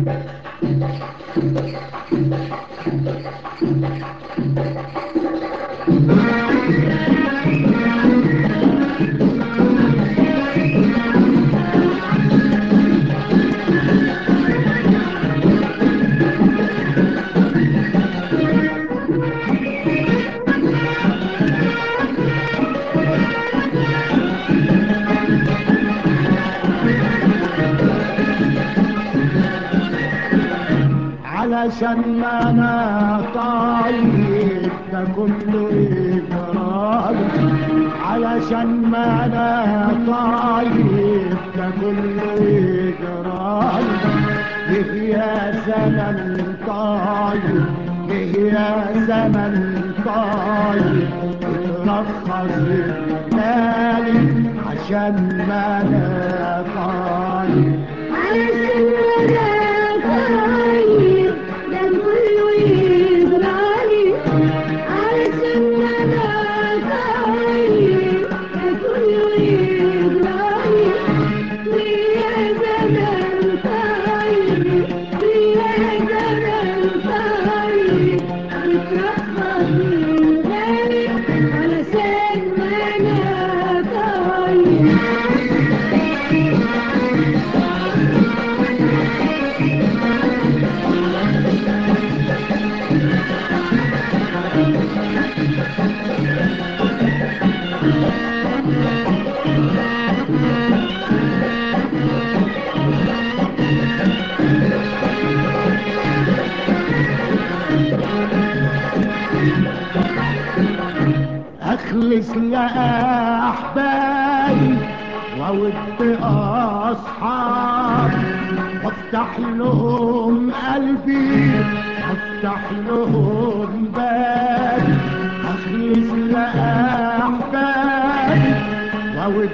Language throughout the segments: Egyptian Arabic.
علشان ما انا طيب ده كله اجرام علشان ما انا طيب ده كله اجرام ليه يا زمن طيب ليه يا زمن طيب اترخص مالي عشان ما انا طيب اخلص لاحبابي وود اصحاب وافتح لهم قلبي وافتح لهم بابي اخلص لاحبابي وود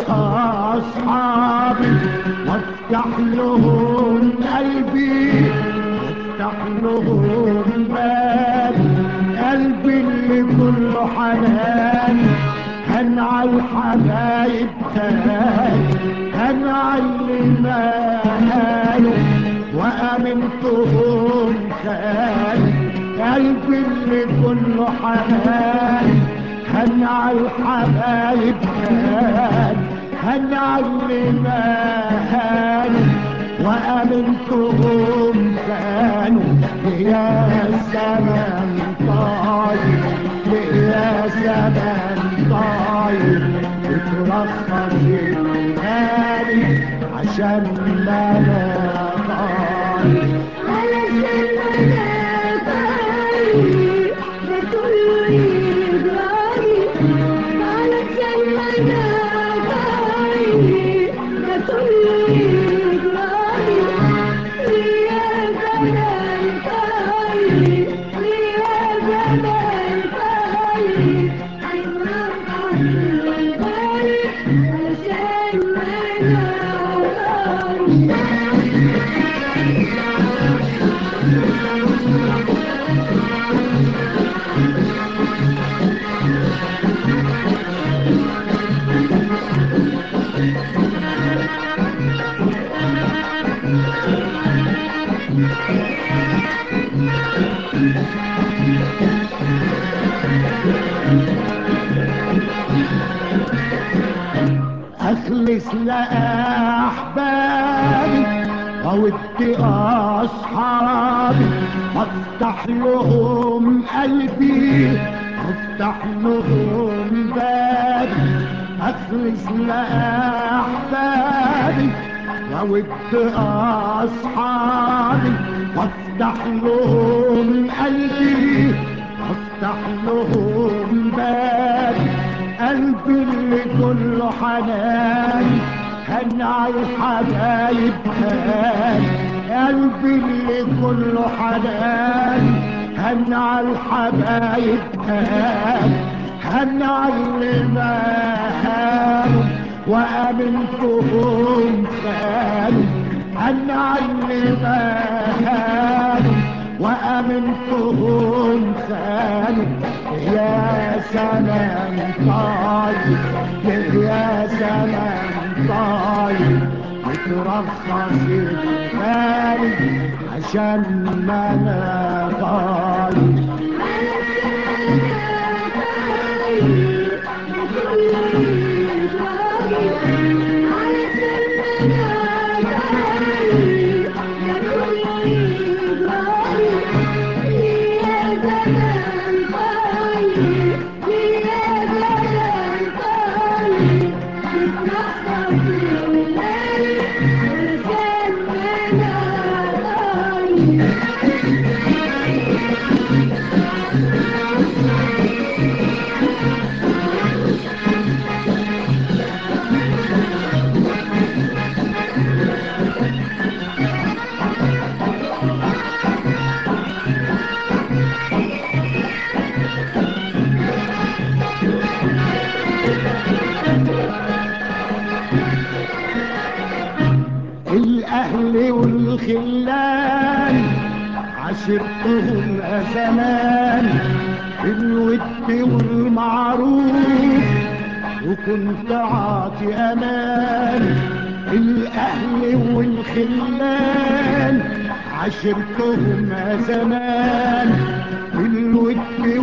اصحابي وافتح لهم قلبي وافتح لهم بابي قلبي اللي كله حنان هن على الحبايب تاني هن على اللي مالوا وامنتهم خاني قلبي اللي كله حنان هن على الحبايب تاني هن على اللي مالوا وامنتهم كانوا يا زمان طاير يا زمان طاير اترخص الهادي عشان ما انا طاير اخلص لاحبابي وود اصحابي وافتح لهم قلبي وافتح لهم بابي اخلص لاحبابي وود اصحابي وافتح لهم قلبي وافتح لهم بابي قلبي اللي كله حنان هن على الحبايب هان قلبي اللي كله حنان هن على الحبايب هان هن على اللي مهانوا وامنتهم كانوا هن على اللي مهانوا وامنتهم خانوا يا زمان طاير يا زمان طاير بترخص الغالي عشان ما انا طالب الأهل والخلان عشرتهم زمان بالود والمعروف وكنت عاطي أمان الأهل والخلان عشرتهم زمان بالود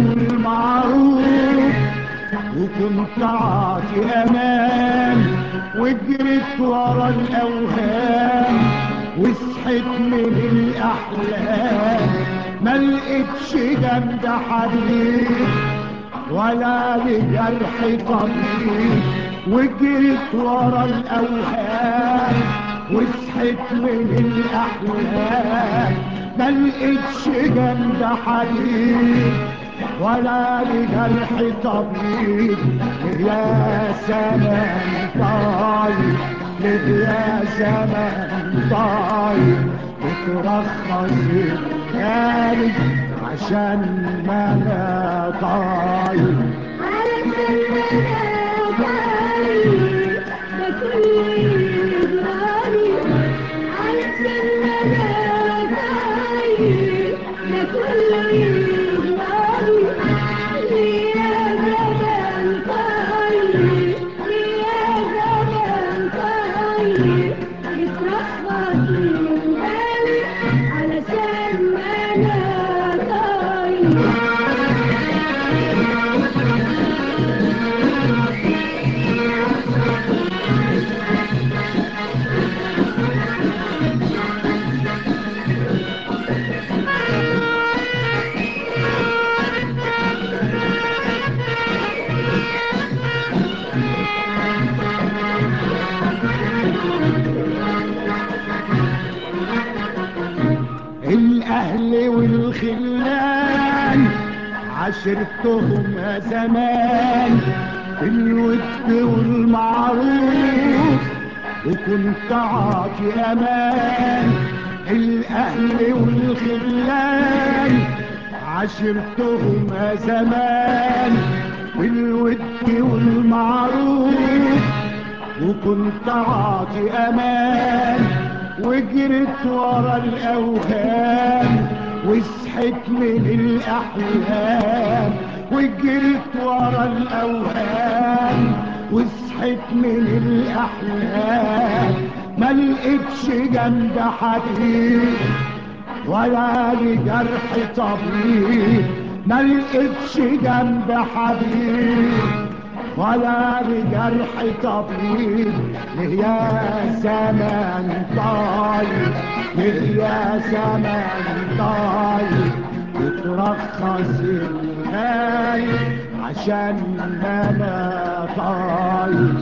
والمعروف وكنت عاطي امان وجريت ورا الاوهام وصحيت من الاحلام ما لقيتش جنب حبيب ولا لجرح طبيب وجريت ورا الاوهام وصحيت من الاحلام ما لقيتش جنب حبيب ولا لجرح طبيب يا زمان طايب يا زمان طايب بترخص الغالي عشان ما انا طايب علشان ما انا طاير الاهل والخلان عشرتهم زمان بالود والمعروف وكنت عاطي امان الاهل والخلان عشرتهم زمان بالود والمعروف وكنت عاطي امان وجريت ورا الاوهام وصحيت من الاحلام وجريت ورا الاوهام وصحيت من الاحلام ما لقيتش جنب حبيب ولا لجرح طبيب ما لقيتش جنب حبيب ولا لجرح طبيب يا زمان طايب يا زمان طايب بترخص الغايب عشان انا طايب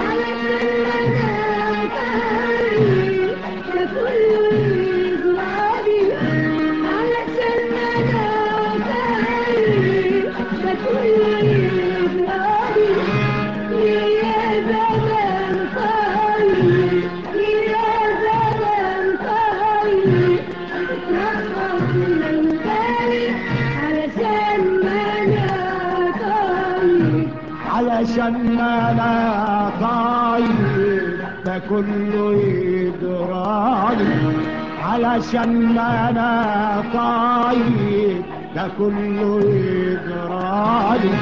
علشان ما انا طايب ده كله يدراني علشان ما انا طايب ده كله يدراني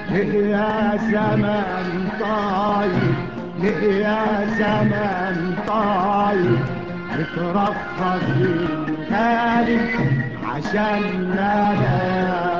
يا زمان طايب يا زمان طيب بترخص الغالي عشان انا